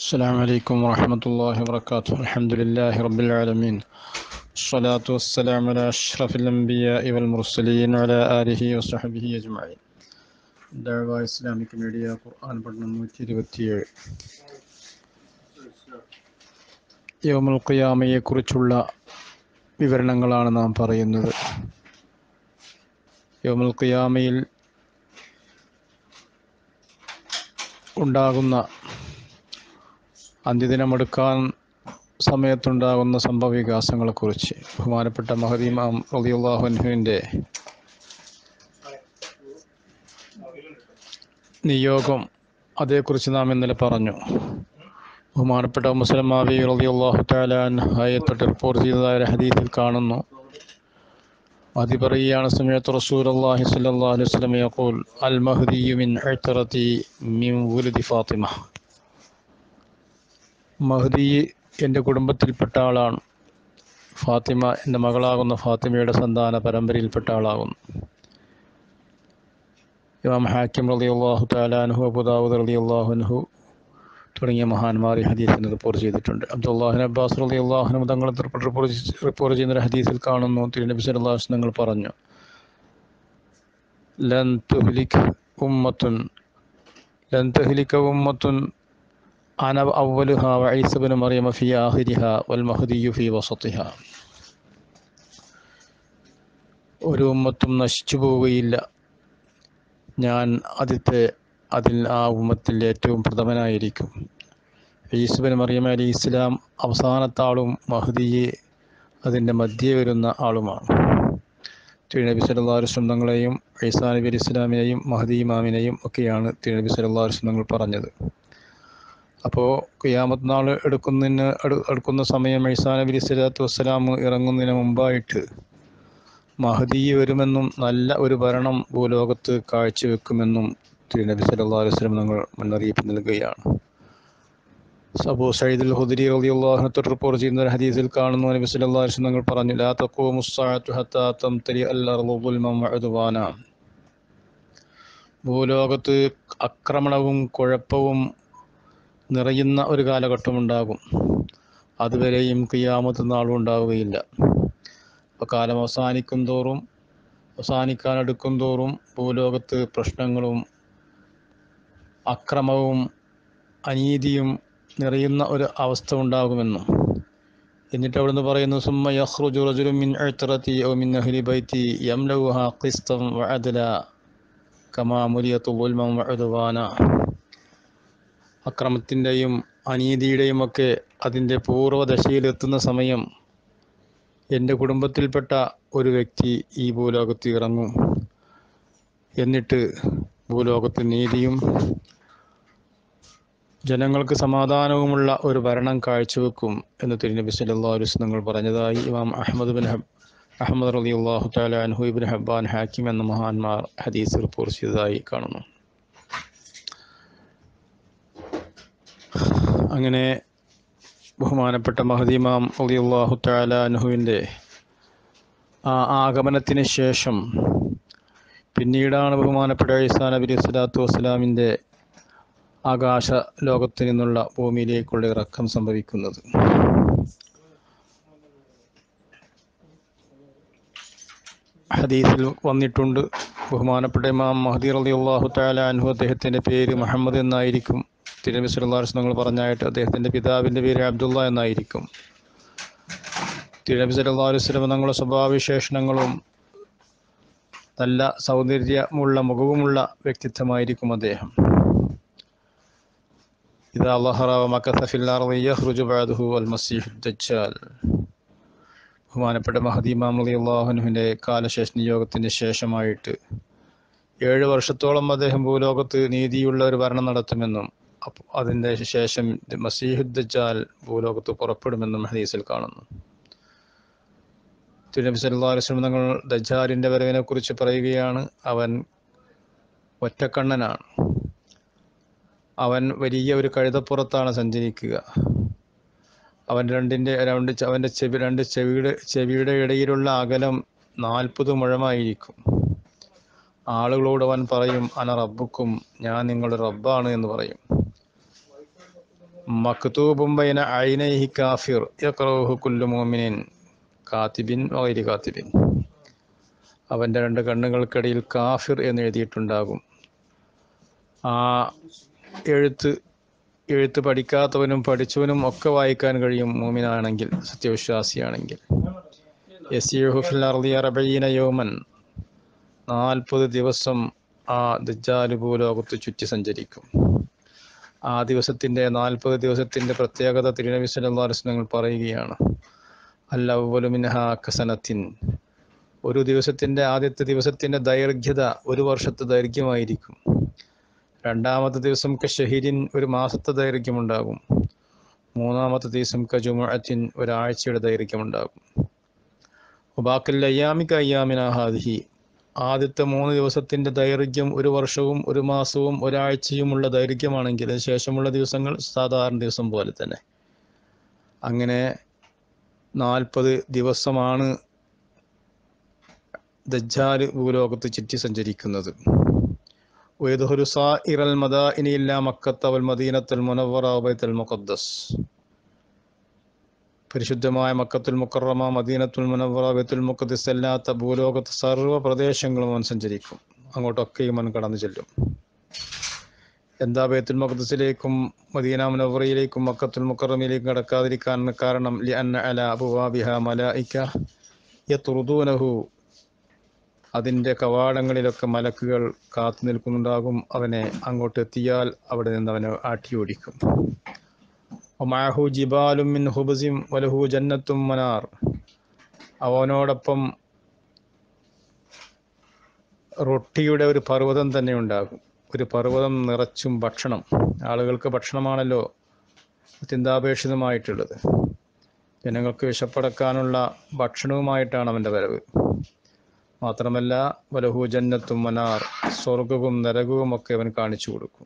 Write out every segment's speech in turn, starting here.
السلام عليكم ورحمة الله وبركاته الحمد لله رب العالمين الصلاة والسلام على أشرف الأنبياء والمرسلين وعلى آله وصحبه أجمعين ദഴവ Islamic media ഖുർആൻ പഠനം നൂറ്റി ഇരുപത്തിയേഴ് യോമുൽ ഖിയാമയെക്കുറിച്ചുള്ള വിവരണങ്ങളാണ് നാം പറയുന്നത് യോമുൽ ഖിയാമയിൽ ഉണ്ടാകുന്ന അന്ത്യദിനമെടുക്കാൻ സമയത്തുണ്ടാകുന്ന സംഭവവികാസങ്ങളെക്കുറിച്ച് ബഹുമാനപ്പെട്ട മഹദീമാം റളിയല്ലാഹുവിൻ്റെ നിയോഗം അതേക്കുറിച്ച് നാം ഇന്നലെ പറഞ്ഞു ബഹുമാനപ്പെട്ട മുസ്ലിം മാവി റളിയല്ലാഹു തആലാൻ ആയത്തൊട്ട് റിപ്പോർട്ട് ചെയ്തതായ ഒരു ഹദീസിൽ കാണുന്നു മതി പറയുകയാണ് സമയത്ത് റസൂലുള്ളാഹി സ്വല്ലല്ലാഹു അലൈഹി വസല്ലം യഖൂൽ അൽ മഹ്ദിയു മിൻ ഉത്രതി മിൻ വുലദി ഫാത്തിമ മഹ്ദി എൻ്റെ കുടുംബത്തിൽപ്പെട്ട ആളാണ് ഫാത്തിമ എൻ്റെ മകളാകുന്ന ഫാത്തിമയുടെ സന്താന പരമ്പരയിൽപ്പെട്ട ആളാകുന്നു ഇമാം ഹാക്കിം റളി അള്ളാഹു താലാൻഹു അബുദാവുദ് റളി അള്ളാഹുൻഹു തുടങ്ങിയ മഹാന്മാർ ഈ ഹദീസിന് റിപ്പോർട്ട് ചെയ്തിട്ടുണ്ട് അബ്ദുല്ലാഹിൻ അബ്ബാസ് റളി അള്ളാഹുനും തങ്ങൾ റിപ്പോർട്ട് റിപ്പോർട്ട് ചെയ്യുന്ന ഒരു ഹദീസിൽ കാണുന്നു തിരുനബി സല്ലല്ലാഹു തങ്ങൾ പറഞ്ഞു ലൻ തുഹ്ലിക് ഉമ്മത്തുൻ ലൻ തഹ്ലിക ഉമ്മത്തുൻ അന അവലുഹ വഈസബിന് മറിയമ ഫി ആഹിരിഹ വൽ മഹദിയു ഫി വസത്തിഹ ഒരു ഉമ്മത്തും നശിച്ചു പോവുകയില്ല ഞാൻ ആദ്യത്തെ അതിൽ ആ ഉമ്മത്തിൽ ഏറ്റവും പ്രഥമനായിരിക്കും ഈസുബിൻ മറിയം അലി ഇസ്ലാം അവസാനത്തെ ആളും മഹദിയെ അതിൻ്റെ മധ്യേ വരുന്ന ആളുമാണ് തിരുനബി സല്ലാസ്ലം തങ്ങളെയും ഐസാ നബി അലി ഇസ്ലാമിനെയും മഹദി ഇമാമിനെയും ഒക്കെയാണ് തിരുനബി സല്ലാസ്ലം തങ്ങൾ പറഞ്ഞത് അപ്പോൾ ഖിയാമത്ത് നാൾ എടുക്കുന്നതിന് എടുക്കുന്ന സമയം ഐസാ നബി അലി സ്വലാത്തു വസ്സലാം ഇറങ്ങുന്നതിന് മുമ്പായിട്ട് മഹദി വരുമെന്നും നല്ല ഒരു ഭരണം ഭൂലോകത്ത് കാഴ്ചവെക്കുമെന്നും തിരുനബി സല്ലല്ലാഹു അലൈഹി വസല്ലം തങ്ങൾ മുന്നറിയിപ്പ് നൽകുകയാണ് അബൂ സയ്യിദുൽ ഹുദരി റളിയല്ലാഹു അൻഹു റിപ്പോർട്ട് ചെയ്യുന്ന ഒരു ഹദീസിൽ കാണുന്നു നബി സല്ലല്ലാഹു അലൈഹി വസല്ലം തങ്ങൾ പറഞ്ഞു ലാ തഖൂമു സ്സാഅത്തു ഹത്താ തംതലി അൽ അർളു ദുൽമൻ വഅദ്വാന ഭൂലോകത്ത് ആക്രമണവും കുഴപ്പവും നിറയുന്ന ഒരു കാലഘട്ടം ഉണ്ടാകും അതുവരെയും ഖിയാമത്ത് നാളും ഉണ്ടാവുകയില്ല അപ്പോൾ കാലം അവസാനിക്കും തോറും അവസാനിക്കാനെടുക്കും തോറും ഭൂലോകത്ത് പ്രശ്നങ്ങളും അക്രമവും അനീതിയും നിറയുന്ന ഒരു അവസ്ഥ ഉണ്ടാകുമെന്നും എന്നിട്ട് അവിടുന്ന് പറയുന്നു സുമ്മ യഖ്റുജു റജുലുൻ മിൻ ഉത്രതി ഔ മിൻ അഹ്ലി ബൈതി യംലൗഹ ഖിസ്തൻ വഅദല കമാ മുലിയതു ദുൽമൻ വഅദ്വാന അക്രമത്തിൻ്റെയും അനീതിയുടെയും ഒക്കെ അതിൻ്റെ പൂർവ്വദശയിലെത്തുന്ന സമയം എൻ്റെ കുടുംബത്തിൽപ്പെട്ട ഒരു വ്യക്തി ഈ ഭൂലോകത്ത് ഇറങ്ങും എന്നിട്ട് ഭൂലോകത്ത് നീതിയും ജനങ്ങൾക്ക് സമാധാനവുമുള്ള ഒരു ഭരണം കാഴ്ചവെക്കും എന്ന് തിരുനബി സല്ലല്ലാഹു അലൈഹി വസല്ലം പറഞ്ഞതായി ഇമാം അഹമ്മദ് ബിൻ ഹബ് അഹമ്മദ് റലി അള്ളാഹു താല അൻഹു ഇബിൻ ഹബ്ബാൻ ഹാക്കിം എന്ന മഹാന്മാർ ഹദീസ് റിപ്പോർട്ട് ചെയ്തതായി കാണുന്നു അങ്ങനെ ബഹുമാനപ്പെട്ട മഹദീമാം അലി അള്ളാഹു താല അൻഹുവിൻ്റെ ആ ആഗമനത്തിന് ശേഷം പിന്നീടാണ് ബഹുമാനപ്പെട്ട ഈസാ നബി സ്വലാത്തു വസ്സലാമിൻ്റെ ആകാശ ലോകത്ത് നിന്നുള്ള ഭൂമിയിലേക്കുള്ള ഇറക്കം സംഭവിക്കുന്നത് ഹദീസിൽ വന്നിട്ടുണ്ട് ബഹുമാനപ്പെട്ട ഇമാം മഹദി അലി അള്ളാഹു താല അൻഹു അദ്ദേഹത്തിൻ്റെ പേര് മുഹമ്മദ് എന്നായിരിക്കും തിരുനബി സല്ലാസ് നിങ്ങൾ പറഞ്ഞായിട്ട് അദ്ദേഹത്തിൻ്റെ പിതാവിൻ്റെ പേര് അബ്ദുള്ള എന്നായിരിക്കും തിരുനബി സല്ലാ അലൈഹി സ്വലം തങ്ങളുടെ സ്വഭാവവിശേഷണങ്ങളും നല്ല സൗന്ദര്യമുള്ള മുഖവുമുള്ള വ്യക്തിത്വമായിരിക്കും അദ്ദേഹം ഇത് അള്ളാഹുബാദുഹുൽ ബഹുമാനപ്പെട്ട മഹദീമാം അലി അള്ളാഹുനുവിൻ്റെ കാലശേഷ നിയോഗത്തിന് ശേഷമായിട്ട് ഏഴ് വർഷത്തോളം അദ്ദേഹം ഭൂലോകത്ത് നീതിയുള്ള ഒരു ഭരണം നടത്തുമെന്നും അതിൻ്റെ ശേഷം മസീഹുദ്ദാൽ ഭൂലോകത്ത് പുറപ്പെടുമെന്നും ഹദീസിൽ കാണുന്നു തിരുനബി സല്ലാ അലുസ്ലം തങ്ങൾ ദജാലിൻ്റെ വരവിനെ കുറിച്ച് പറയുകയാണ് അവൻ ഒറ്റക്കണ്ണനാണ് അവൻ വലിയ ഒരു കഴുതപ്പുറത്താണ് സഞ്ചരിക്കുക അവൻ രണ്ടിൻ്റെ രണ്ട് അവൻ്റെ ചെവി രണ്ട് ചെവിയുടെ ചെവിയുടെ ഇടയിലുള്ള അകലം നാൽപ്പത് മുഴമായിരിക്കും ആളുകളോട് അവൻ പറയും അന റബ്ബുക്കും ഞാൻ നിങ്ങളുടെ റബ്ബാണ് എന്ന് പറയും മക്തൂബും ബൈന ഐനൈഹി കാഫിർ യഖറഹു കുല്ലു മുഅ്മിനിൻ കാത്തിബിൻ വഗൈരി കാത്തിബിൻ അവൻ്റെ രണ്ട് കണ്ണുകൾക്കിടയിൽ കാഫിർ എന്ന് എഴുതിയിട്ടുണ്ടാകും ആ എഴുത്ത് എഴുത്ത് പഠിക്കാത്തവനും പഠിച്ചവനും ഒക്കെ വായിക്കാൻ കഴിയും മൂമിനാണെങ്കിൽ സത്യവിശ്വാസിയാണെങ്കിൽ യസീഹുഫിൽ അർദി അറബീന യോമൻ നാൽപ്പത് ദിവസം ആ ദജ്ജാല് ഭൂലോകത്ത് ചുറ്റി സഞ്ചരിക്കും ആ ദിവസത്തിൻ്റെ നാൽപ്പത് ദിവസത്തിൻ്റെ പ്രത്യേകത തിരുനബി സല്ലല്ലാഹു അലൈഹി വസല്ലം പറയുകയാണ് അല്ലവലു മിൻഹ കസനത്തിൻ ഒരു ദിവസത്തിൻ്റെ ആദ്യത്തെ ദിവസത്തിൻ്റെ ദൈർഘ്യത ഒരു വർഷത്തെ ദൈർഘ്യമായിരിക്കും രണ്ടാമത്തെ ദിവസം കഷഹിരിൻ ഒരു മാസത്തെ ദൈർഘ്യമുണ്ടാകും മൂന്നാമത്തെ ദിവസം കജുമുഅത്തിൻ ഒരാഴ്ചയുടെ ദൈർഘ്യമുണ്ടാകും ഉബാക്കൽ അയ്യാമിക്ക് അയ്യാമിനാഹാദിഹി ആദ്യത്തെ മൂന്ന് ദിവസത്തിൻ്റെ ദൈർഘ്യം ഒരു വർഷവും ഒരു മാസവും ഒരാഴ്ചയുമുള്ള ദൈർഘ്യമാണെങ്കിൽ ശേഷമുള്ള ദിവസങ്ങൾ സാധാരണ ദിവസം പോലെ തന്നെ അങ്ങനെ നാൽപ്പത് ദിവസമാണ് ദജ്ജാല് ഭൂലോകത്ത് ചുറ്റി സഞ്ചരിക്കുന്നത് വയദുഹുരു സാഇറൽ മദാഇനി ഇല്ലാ മക്കത്ത വൽ മദീനത്തുൽ മുനവ്വറ ബൈത്തുൽ മുഖദ്ദസ് പരിശുദ്ധമായ മക്കത്തുൽ മുക്കറമ മദീനത്തുൽ മുനവ്വറ ബൈത്തുൽ മുഖദ്ദസ് അല്ലാത്ത ഭൂലോകത്ത് സർവ്വ പ്രദേശങ്ങളും അവൻ സഞ്ചരിക്കും അങ്ങോട്ടൊക്കെയും അവൻ കടന്നു ചെല്ലും എന്താ ബൈത്തുൽ മുഖദ്ദസിലേക്കും മദീന മുനവ്വറയിലേക്കും മക്കത്തുൽ മുക്കറമയിലേക്കും കടക്കാതിരിക്കാൻ കാരണം ലി അന്ന അല അബുവാബിഹ മലായിക്ക യത്തുറുദൂനഹു അതിൻ്റെ കവാടങ്ങളിലൊക്കെ മലക്കുകൾ കാത്തു നിൽക്കുന്നുണ്ടാകും അവനെ അങ്ങോട്ട് എത്തിയാൽ അവിടെ നിന്ന് അവനെ ആട്ടിയോടിക്കും ഒമാഹു ജിബാലും മിൻ ഹുബസിം വലഹു ജന്നത്തും മനാർ അവനോടൊപ്പം റൊട്ടിയുടെ ഒരു പർവ്വതം തന്നെ ഉണ്ടാകും ഒരു പർവ്വതം നിറച്ചും ഭക്ഷണം ആളുകൾക്ക് ഭക്ഷണമാണല്ലോ അത്യന്താപേക്ഷിതമായിട്ടുള്ളത് ജനങ്ങൾക്ക് വിശപ്പടക്കാനുള്ള ഭക്ഷണവുമായിട്ടാണ് അവൻ്റെ വരവ് മാത്രമല്ല വലഹു ജന്നത്തും മനാർ സ്വർഗവും നരകവും ഒക്കെ അവൻ കാണിച്ചു കൊടുക്കും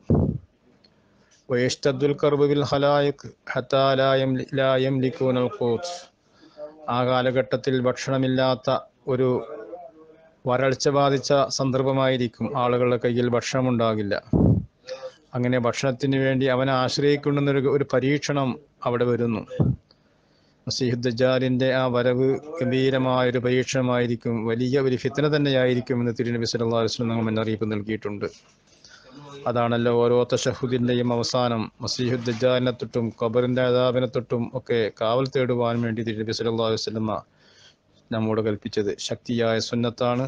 വയഷ്ടദ്ദുൽ കർബുൽ ഹലായക് ഹത്താലായം ലായം ലിക്കൂനൽ ഖൂത്ത് ആ കാലഘട്ടത്തിൽ ഭക്ഷണമില്ലാത്ത ഒരു വരൾച്ച ബാധിച്ച സന്ദർഭമായിരിക്കും ആളുകളുടെ കയ്യിൽ ഭക്ഷണമുണ്ടാകില്ല അങ്ങനെ ഭക്ഷണത്തിന് വേണ്ടി അവനെ ആശ്രയിക്കുന്നൊരു ഒരു പരീക്ഷണം അവിടെ വരുന്നു മസീഹുദ്ദാലിൻ്റെ ആ വരവ് ഗംഭീരമായൊരു പരീക്ഷണമായിരിക്കും വലിയ ഒരു ഫിത്തന തന്നെയായിരിക്കും എന്ന് തിരുനബി സല്ലല്ലാഹു അലൈഹി വസല്ലം മുന്നറിയിപ്പ് നൽകിയിട്ടുണ്ട് അതാണല്ലോ ഓരോ തഷഹുദിൻ്റെയും അവസാനം മസീഹുദ്ദാലിനെ തൊട്ടും ഖബറിൻ്റെ അതാബിനെ തൊട്ടും ഒക്കെ കാവൽ തേടുവാൻ വേണ്ടി തിരുനബി സല്ലല്ലാഹു അലൈഹി വസല്ലമ നമ്മോട് കൽപ്പിച്ചത് ശക്തിയായ സുന്നത്താണ്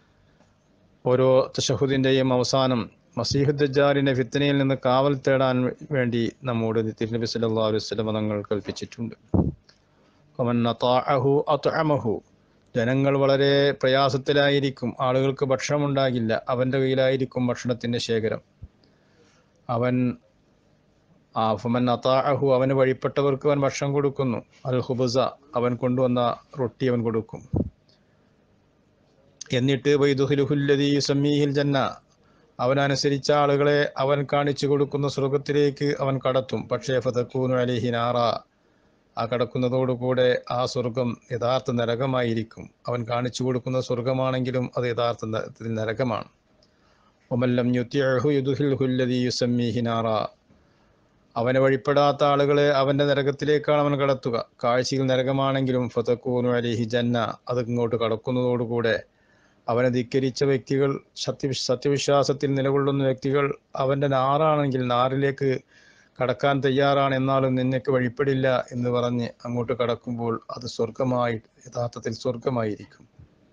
ഓരോ തഷഹുദിൻ്റെയും അവസാനം മസീഹുദ്ദാലിൻ്റെ ഫിത്തനയിൽ നിന്ന് കാവൽ തേടാൻ വേണ്ടി നമ്മോട് തിരുനബി സല്ലല്ലാഹു അലൈഹി വസല്ലമ തങ്ങൾ കൽപ്പിച്ചിട്ടുണ്ട് ഒമൻ അതാഅഹു അത്അമഹു ജനങ്ങൾ വളരെ പ്രയാസത്തിലായിരിക്കും ആളുകൾക്ക് ഭക്ഷണം ഉണ്ടാകില്ല അവൻ്റെ കയ്യിലായിരിക്കും ഭക്ഷണത്തിൻ്റെ ശേഖരം അവൻ ആ ഫമൻ അതാഅഹു അവന് വഴിപ്പെട്ടവർക്ക് അവൻ ഭക്ഷണം കൊടുക്കുന്നു അൽ ഹുബസ അവൻ കൊണ്ടുവന്ന റൊട്ടി അവൻ കൊടുക്കും എന്നിട്ട് വൈദുഹുലുഹുല്ലദീ സമീഹിൽ ജന്ന അവനനുസരിച്ച ആളുകളെ അവൻ കാണിച്ചു കൊടുക്കുന്ന സ്വർഗത്തിലേക്ക് അവൻ കടത്തും പക്ഷേ ഫതക്കൂനു അലിഹി നാറ ആ കടക്കുന്നതോടുകൂടെ ആ സ്വർഗം യഥാർത്ഥ നരകമായിരിക്കും അവൻ കാണിച്ചു കൊടുക്കുന്ന സ്വർഗമാണെങ്കിലും അത് യഥാർത്ഥ ന- നരകമാണ് ഒമല്ലം യുത്യഹു യുദുഹിൽഹുല്ലദീ യുസമ്മീഹി നാറ അവനെ വഴിപ്പെടാത്ത ആളുകളെ അവന്റെ നരകത്തിലേക്കാണ് അവൻ കടത്തുക കാഴ്ചയിൽ നരകമാണെങ്കിലും ഫതക്കൂനു അലിഹി ജന്ന അത് ഇങ്ങോട്ട് കടക്കുന്നതോടുകൂടെ അവനെ ധിക്കരിച്ച വ്യക്തികൾ സത്യ സത്യവിശ്വാസത്തിൽ നിലകൊള്ളുന്ന വ്യക്തികൾ അവന്റെ നാറാണെങ്കിൽ നാറിലേക്ക് കടക്കാൻ തയ്യാറാണ് എന്നാലും നിന്നേക്ക് വഴിപ്പെടില്ല എന്ന് പറഞ്ഞ് അങ്ങോട്ട് കടക്കുമ്പോൾ അത് സ്വർഗമായി യഥാർത്ഥത്തിൽ സ്വർഗമായിരിക്കും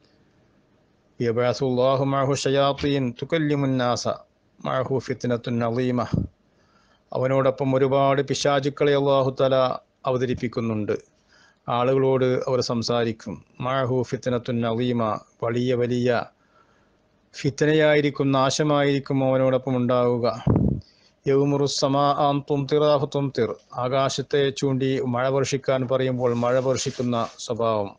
യബഅസുല്ലാഹു മഅഹു ശയാത്തീൻ തുകല്ലിമുന്നാസ മഅഹു ഫിത്നത്തുൻ അളീമ അവനോടൊപ്പം ഒരുപാട് പിശാചുക്കളെ അള്ളാഹു തല അവതരിപ്പിക്കുന്നുണ്ട് ആളുകളോട് അവർ സംസാരിക്കും മഅഹു ഫിത്നത്തുൻ അളീമ വലിയ വലിയ ഫിത്തനയായിരിക്കും നാശമായിരിക്കും അവനോടൊപ്പം ഉണ്ടാവുക യൗമുറുസമാ ആം തുംതിറാഹു തുംതിർ ആകാശത്തെ ചൂണ്ടി മഴ വർഷിക്കാൻ പറയുമ്പോൾ മഴ വർഷിക്കുന്ന സ്വഭാവം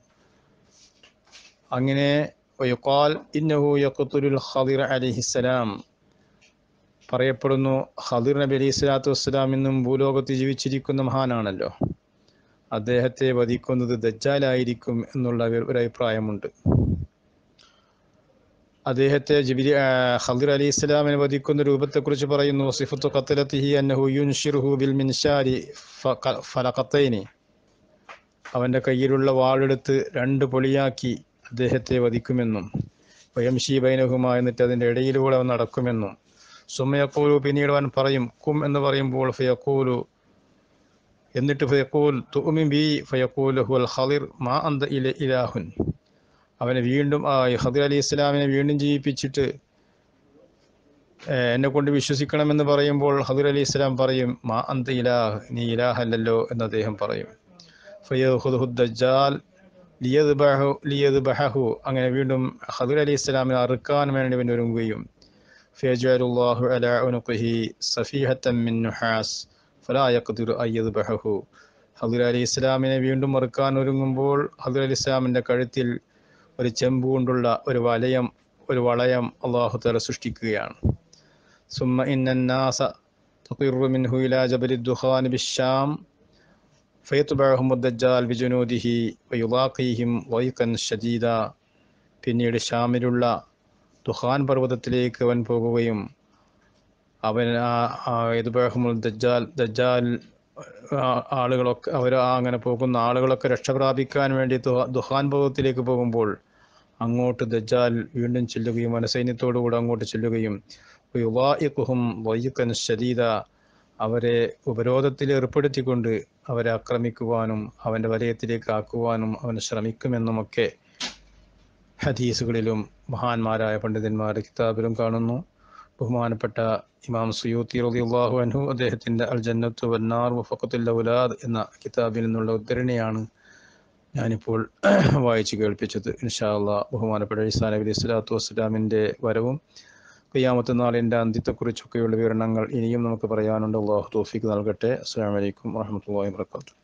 അങ്ങനെ യുക്കാൽ ഇന്നഹു യഖ്തുലുൽ ഖദിർ അലൈഹിസ്സലാം പറയപ്പെടുന്നു ഖദിർ നബി അലൈഹി സ്വലാത്തു വസ്സലാം ഇന്നും ഭൂലോകത്ത് ജീവിച്ചിരിക്കുന്ന മഹാനാണല്ലോ അദ്ദേഹത്തെ വധിക്കുന്നത് ദജ്ജാലായിരിക്കും എന്നുള്ള ഒരു- ഒരു അഭിപ്രായമുണ്ട് അദ്ദേഹത്തെ ജിബിരി ഖദിർ അലി ഇസ്ലാമിനെ വധിക്കുന്ന രൂപത്തെക്കുറിച്ച് പറയുന്നു സിഫത്തു ഖത്തലത്തിഹി അന്നഹു യുൻഷിറുഹു ബിൽ മിൻഷാരി ഫലഖത്തൈനി അവൻ്റെ കയ്യിലുള്ള വാളെടുത്ത് രണ്ട് പൊളിയാക്കി അദ്ദേഹത്തെ വധിക്കുമെന്നും വയംഷി ബൈനഹുമ എന്നിട്ട് അതിൻ്റെ ഇടയിലൂടെ അവൻ നടക്കുമെന്നും സുമയക്കൂലു പിന്നീട് അവൻ പറയും കും എന്ന് പറയുമ്പോൾ ഫയക്കൂലു എന്നിട്ട് ഫയക്കൂൽ തുമിൻ ബി ഫയക്കൂൽ ഹുൽ ഖദിർ മാ അന്ത ഇല ഇലാഹുൻ അവനെ വീണ്ടും ആ ഖദിർ അലി ഇസ്ലാമിനെ വീണ്ടും ജീവിപ്പിച്ചിട്ട് എന്നെ കൊണ്ട് വിശ്വസിക്കണമെന്ന് പറയുമ്പോൾ ഖദിർ അലി ഇസ്ലാം പറയും മാ അന്ത ഇലാഹ് നീ ഇലാഹല്ലല്ലോ എന്ന് അദ്ദേഹം പറയും ഫയഹുദ് ദജ്ജാൽ ലിയദ്ബഹു ലിയദ്ബഹു അങ്ങനെ വീണ്ടും ഖദിർ അലി ഇസ്ലാമിനെ അറുക്കാൻ വേണ്ടി അവൻ ഒരുങ്ങുകയും ഫയജഅലുല്ലാഹു അലാ ഉനുഖിഹി സഫീഹത്തൻ മിൻ നുഹാസ് ഫലാ യഖ്ദിറു അയ്യദ്ബഹു ഖദിർ അലി ഇസ്ലാമിനെ വീണ്ടും അറുക്കാൻ ഒരുങ്ങുമ്പോൾ ഖദിർ അലി ഇസ്ലാമിൻ്റെ കഴുത്തിൽ ഒരു ചെമ്പ് കൊണ്ടുള്ള ഒരു വലയം ഒരു വളയം അള്ളാഹു തല സൃഷ്ടിക്കുകയാണ് സുമ്മ ഇന്നാസ തഖിറു മിൻഹു ഇലാ ജബലി ദുഖാൻ ബിശ്ശാം ഫയത്തുബഅഹും ദജ്ജാൽ ബിജുനൂദിഹി വയുലാഖീഹിം വൈഖൻ ഷദീദ പിന്നീട് ഷാമിലുള്ള ദുഖാൻ പർവ്വതത്തിലേക്ക് അവൻ പോകുകയും അവൻ ഇതുബഹമുൽ ദജ്ജാൽ ദജ്ജാൽ ആളുകളൊക്കെ അവർ അങ്ങനെ പോകുന്ന ആളുകളൊക്കെ രക്ഷ പ്രാപിക്കാൻ വേണ്ടി ദുഹാൻ പർവ്വതത്തിലേക്ക് പോകുമ്പോൾ അങ്ങോട്ട് ദജ്ജാൽ വീണ്ടും ചെല്ലുകയും മനസൈന്യത്തോടുകൂടെ അങ്ങോട്ട് ചെല്ലുകയും യുവായിക്കുഹും വൈക്കൻ ശരീത അവരെ ഉപരോധത്തിൽ ഏർപ്പെടുത്തിക്കൊണ്ട് അവരെ ആക്രമിക്കുവാനും അവൻ്റെ വലയത്തിലേക്ക് ആക്കുവാനും അവൻ ശ്രമിക്കുമെന്നുമൊക്കെ ഹദീസുകളിലും മഹാന്മാരായ പണ്ഡിതന്മാരുടെ കിതാബിലും കാണുന്നു ബഹുമാനപ്പെട്ട ഇമാം സുയൂത്തി റളിയല്ലാഹു അൻഹു അദ്ദേഹത്തിൻ്റെ അൽ ജന്നത്തു വന്നാർ വഫഖത്തുൽ ഔലാദ് എന്ന കിതാബിൽ നിന്നുള്ള ഉദ്ധരണിയാണ് ഞാനിപ്പോൾ വായിച്ചു കേൾപ്പിച്ചത് ഇൻഷാ അള്ളാഹ് ബഹുമാനപ്പെട്ട ഈസാ നബി അലൈഹി സ്വലാത്തു വസ്സലാമിൻ്റെ വരവും ഖിയാമത്ത് നാളിൻ്റെ അന്ത്യത്തെക്കുറിച്ചൊക്കെയുള്ള വിവരണങ്ങൾ ഇനിയും നമുക്ക് പറയാനുണ്ട് അള്ളാഹു തോഫിക്ക് നൽകട്ടെ അസ്സാം വലൈക്കും വാഹമത്തല്ലാ വാബർക്കാത്തു